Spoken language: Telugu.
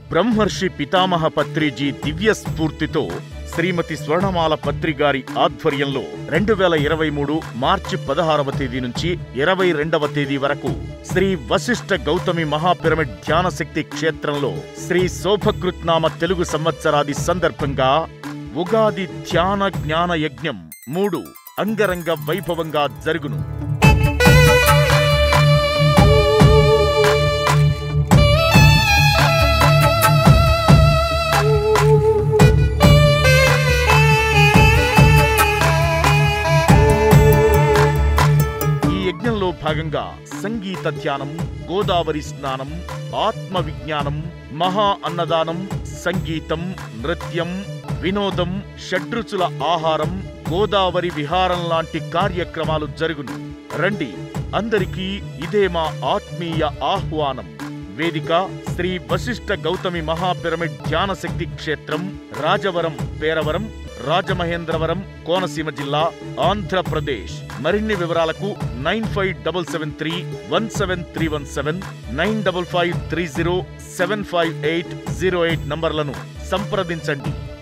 బ్రహ్మర్షి పితామహ పత్రిజీ దివ్య స్ఫూర్తితో శ్రీమతి స్వర్ణమాల పత్రి గారి ఆధ్వర్యంలో రెండు వేల ఇరవై మూడు మార్చి పదహారవ తేదీ నుంచి ఇరవై రెండవ తేదీ వరకు శ్రీ వశిష్ఠ గౌతమి మహాపిరమిడ్ ధ్యానశక్తి క్షేత్రంలో శ్రీ శోభకృత్నామ తెలుగు సంవత్సరాది సందర్భంగా ఉగాది ధ్యాన జ్ఞాన యజ్ఞం మూడు అంగరంగ వైభవంగా జరుగును ఈ యజ్ఞంలో భాగంగా సంగీత ధ్యానం గోదావరి స్నానం ఆత్మ విజ్ఞానం మహా అన్నదానం సంగీతం నృత్యం వినోదం షడ్రుచుల ఆహారం గోదావరి విహారం లాంటి కార్యక్రమాలు జరుగును రండి అందరికీ ఇదే మా ఆత్మీయ ఆహ్వానం వేదిక శ్రీ వశిష్ఠ గౌతమి మహాపిరమిడ్ ధ్యానశక్తి క్షేత్రం రాజవరం పేరవరం రాజమహేంద్రవరం కోనసీమ జిల్లా ఆంధ్రప్రదేశ్ మరిన్ని వివరాలకు nine five double seven three one seven three one seven nine double five three zero seven five eight zero eight నంబర్లను సంప్రదించండి